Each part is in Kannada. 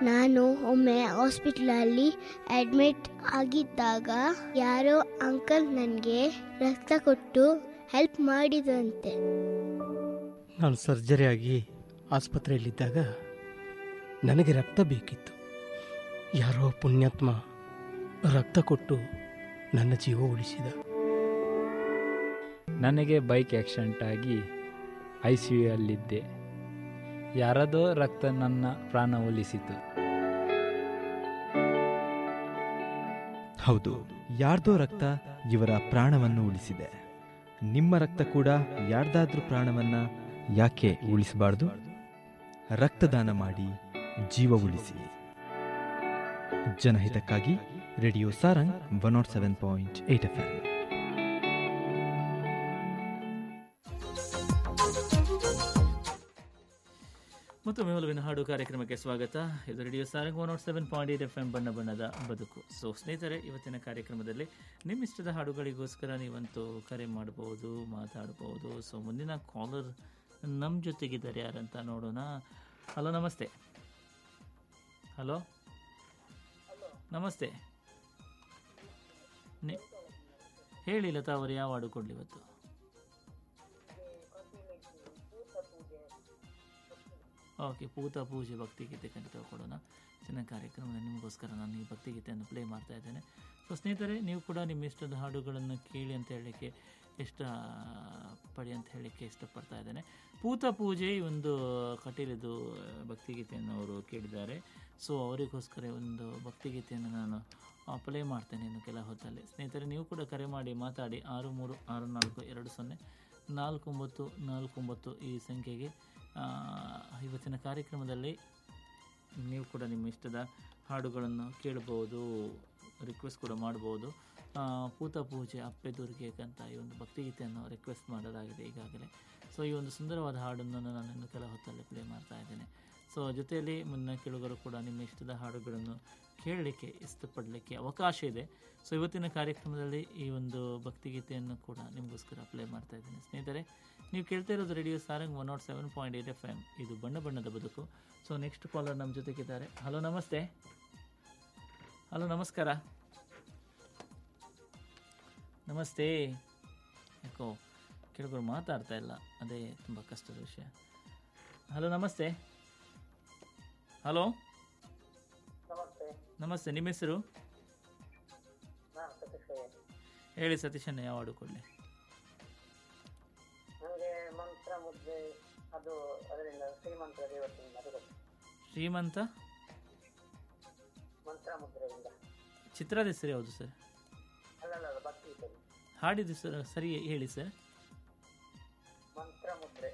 ನಾನು ಒಮ್ಮೆ ಹಾಸ್ಪಿಟ್ಲಲ್ಲಿ ಅಡ್ಮಿಟ್ ಆಗಿದ್ದಾಗ ಯಾರೋ ಅಂಕಲ್ ನನಗೆ ರಕ್ತ ಕೊಟ್ಟು ಹೆಲ್ಪ್ ಮಾಡಿದಂತೆ ನಾನು ಸರ್ಜರಿ ಆಗಿ ಆಸ್ಪತ್ರೆಯಲ್ಲಿದ್ದಾಗ ನನಗೆ ರಕ್ತ ಬೇಕಿತ್ತು ಯಾರೋ ಪುಣ್ಯಾತ್ಮ ರಕ್ತ ಕೊಟ್ಟು ನನ್ನ ಜೀವ ಉಳಿಸಿದ ನನಗೆ ಬೈಕ್ ಆಕ್ಸಿಡೆಂಟ್ ಆಗಿ ಐ ಸಿ ಯು ಅಲ್ಲಿದ್ದೆ ಯಾರದೋ ರಕ್ತ ನನ್ನ ಪ್ರಾಣ ಉಳಿಸಿತು ಹೌದು ಯಾರ್ದೋ ರಕ್ತ ಇವರ ಪ್ರಾಣವನ್ನು ಉಳಿಸಿದೆ ನಿಮ್ಮ ರಕ್ತ ಕೂಡ ಯಾರ್ದಾದ್ರೂ ಪ್ರಾಣವನ್ನ ಯಾಕೆ ಉಳಿಸಬಾರ್ದು ರಕ್ತದಾನ ಮಾಡಿ ಜೀವ ಉಳಿಸಿ ಜನಹಿತಕ್ಕಾಗಿ radio Sarang one nought seven point eight F ಮತ್ತೊಮ್ಮೆ ಒಲವಿನ ಹಾಡು ಕಾರ್ಯಕ್ರಮಕ್ಕೆ ಸ್ವಾಗತ ಇದು radio Sarang one nought seven point eight F M ಬಣ್ಣ ಬಣ್ಣದ ಬದುಕು ಸೊ ಸ್ನೇಹಿತರೆ ಇವತ್ತಿನ ಕಾರ್ಯಕ್ರಮದಲ್ಲಿ ನಿಮ್ಮ ಇಷ್ಟದ ಹಾಡುಗಳಿಗೋಸ್ಕರ ನೀವಂತೂ ಕರೆ ಮಾಡಬಹುದು ಮಾತಾಡಬಹುದು ಸೊ ಮುಂದಿನ ಕಾಲರ್ ನಮ್ಮ ಜೊತೆಗಿದ್ದಾರೆ ಯಾರಂತ ನೋಡೋಣ ಹಲೋ ನಮಸ್ತೆ ಹಲೋ ನಮಸ್ತೆ ನಿ ಹೇಳಿ ಲತಾ ಅವರು ಯಾವ ಹಾಡು ಕೊಡಲಿ ಇವತ್ತು ಓಕೆ ಪೂತ ಪೂಜೆ ಭಕ್ತಿಗೀತೆ ಖಂಡಿತ ಕೊಡೋಣ ಚೆನ್ನಾಗಿ ಕಾರ್ಯಕ್ರಮದಲ್ಲಿ ನಿಮಗೋಸ್ಕರ ನಾನು ಈ ಭಕ್ತಿಗೀತೆಯನ್ನು ಪ್ಲೇ ಮಾಡ್ತಾ ಇದ್ದೇನೆ ಸೊ ಸ್ನೇಹಿತರೆ ನೀವು ಕೂಡ ನಿಮ್ಮ ಇಷ್ಟದ ಹಾಡುಗಳನ್ನು ಕೇಳಿ ಅಂತ ಹೇಳಲಿಕ್ಕೆ ಇಷ್ಟ ಪಡಿ ಅಂತ ಹೇಳಲಿಕ್ಕೆ ಇಷ್ಟಪಡ್ತಾ ಇದ್ದೇನೆ ಪೂತ ಪೂಜೆ ಈ ಒಂದು ಕಟೀಲಿದು ಭಕ್ತಿಗೀತೆಯನ್ನು ಅವರು ಕೇಳಿದ್ದಾರೆ ಸೊ ಅವರಿಗೋಸ್ಕರ ಒಂದು ಭಕ್ತಿಗೀತೆಯನ್ನು ನಾನು ಪ್ಲೇ ಮಾಡ್ತೇನೆ ಇನ್ನು ಕೆಲ ಹೊತ್ತಲ್ಲಿ ಸ್ನೇಹಿತರೆ ನೀವು ಕೂಡ ಕರೆ ಮಾಡಿ ಮಾತಾಡಿ ಆರು ಮೂರು ಆರು ನಾಲ್ಕು ಎರಡು ಸೊನ್ನೆ ನಾಲ್ಕು ಒಂಬತ್ತು ನಾಲ್ಕು ಒಂಬತ್ತು ಈ ಸಂಖ್ಯೆಗೆ ಆ, ಇವತ್ತಿನ ಕಾರ್ಯಕ್ರಮದಲ್ಲಿ ನೀವು ಕೂಡ ನಿಮ್ಮ ಇಷ್ಟದ ಹಾಡುಗಳನ್ನು ಕೇಳಬಹುದು ರಿಕ್ವೆಸ್ಟ್ ಕೂಡ ಮಾಡ್ಬೋದು ಆ, ಪೂತ ಪೂಜೆ ಅಪ್ಪೆ ದುರ್ಗೆಗಂತ ಈ ಒಂದು ಭಕ್ತಿಗೀತೆಯನ್ನು ರಿಕ್ವೆಸ್ಟ್ ಮಾಡಲಾಗಿದೆ ಈಗಾಗಲೇ ಸೊ ಈ ಒಂದು ಸುಂದರವಾದ ಹಾಡನ್ನು ನಾನು ಇನ್ನು ಕೆಲ ಹೊತ್ತಲ್ಲಿ ಪ್ಲೇ ಮಾಡ್ತಾ ಇದ್ದೇನೆ ಸೊ ಜೊತೆಯಲ್ಲಿ ಮುನ್ನ ಕೇಳುಗರು ಕೂಡ ನಿಮ್ಮ ಇಷ್ಟದ ಹಾಡುಗಳನ್ನು ಕೇಳಲಿಕ್ಕೆ ಇಷ್ಟಪಡಲಿಕ್ಕೆ ಅವಕಾಶ ಇದೆ ಸೊ ಇವತ್ತಿನ ಕಾರ್ಯಕ್ರಮದಲ್ಲಿ ಈ ಒಂದು ಭಕ್ತಿಗೀತೆಯನ್ನು ಕೂಡ ನಿಮಗೋಸ್ಕರ ಪ್ಲೇ ಮಾಡ್ತಾ ಇದ್ದೇನೆ ಸ್ನೇಹಿತರೆ ನೀವು ಕೇಳ್ತಾ ಇರೋದು radio Sarang one nought seven point eight F M ಇದು ಬಣ್ಣ ಬಣ್ಣದ ಬದುಕು ಸೊ ನೆಕ್ಸ್ಟ್ ಕಾಲರ್ ನಮ್ಮ ಜೊತೆಗಿದ್ದಾರೆ ಹಲೋ ನಮಸ್ತೆ ಹಲೋ ನಮಸ್ಕಾರ ನಮಸ್ತೆ ಯಾಕೋ ಕೆಲವರು ಮಾತಾಡ್ತಾ ಇಲ್ಲ ಅದೇ ತುಂಬ ಕಷ್ಟದ ವಿಷಯ ಹಲೋ ನಮಸ್ತೆ ಹಲೋ ನಮಸ್ತೆ ನಿಮ್ಮ ಹೆಸರು ಹೇಳಿ ಸತೀಶಣ್ಣ ಯಾವ ಹಾಡು ಕೊಡಲಿ ನನಗೆ ಮಂತ್ರ ಮುದ್ರೆ ಅದು ಅದರಿಂದ ಶ್ರೀಮಂತ ದೇವತೆಯಿಂದ ಅದು ಗೊತ್ತು. ಶ್ರೀಮಂತ ಮಂತ್ರ ಮುದ್ರೆಯಿಂದ ಚಿತ್ರದ ಹೆಸರು ಯಾವುದು ಸರ್ ಅಲ್ಲಲ್ಲ ಅದು ಭಕ್ತಿ ಇದೆ. ಹಾಡಿದ್ದು ಸರ್ ಸರಿ ಹೇಳಿ ಸರ್ ಮಂತ್ರ ಮುದ್ರೆ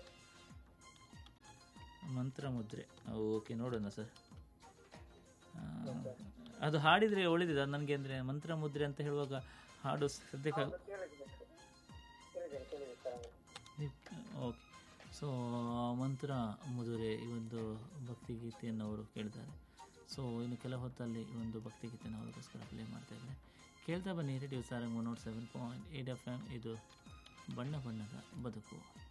ಮಂತ್ರ ಮುದ್ರೆ ಓಕೆ ನೋಡೋಣ ಸರ್ ಆ, ಅದು ಹಾಡಿದರೆ ಒಳ್ಳೆದಿದೆ ನನಗೆ ಅಂದರೆ ಮಂತ್ರ ಮುದ್ರೆ ಅಂತ ಹೇಳುವಾಗ ಹಾಡು ಸದ್ಯಕ್ಕೆ ಕೇಳಿದ್ದೆ ಕೇಳಿದ್ದೇನೆ ಕೇಳಿದೆ ಸರ್ ಓಕೆ ಸೊ ಮಂತ್ರ ಮುದುರೆ ಈ ಒಂದು ಭಕ್ತಿಗೀತೆಯನ್ನು ಅವರು ಕೇಳಿದ್ದಾರೆ ಸೊ ಇನ್ನು ಕೆಲ ಹೊತ್ತಲ್ಲಿ ಈ ಒಂದು ಭಕ್ತಿಗೀತೆಯನ್ನು ಅವರಿಗೋಸ್ಕರ ಪ್ಲೇ ಮಾಡ್ತಾ ಇದ್ದಾರೆ ಕೇಳ್ತಾ ಬನ್ನಿ radio Sarang one nought seven point eight F M ಇದು ಬಣ್ಣ ಬಣ್ಣದ ಬದುಕು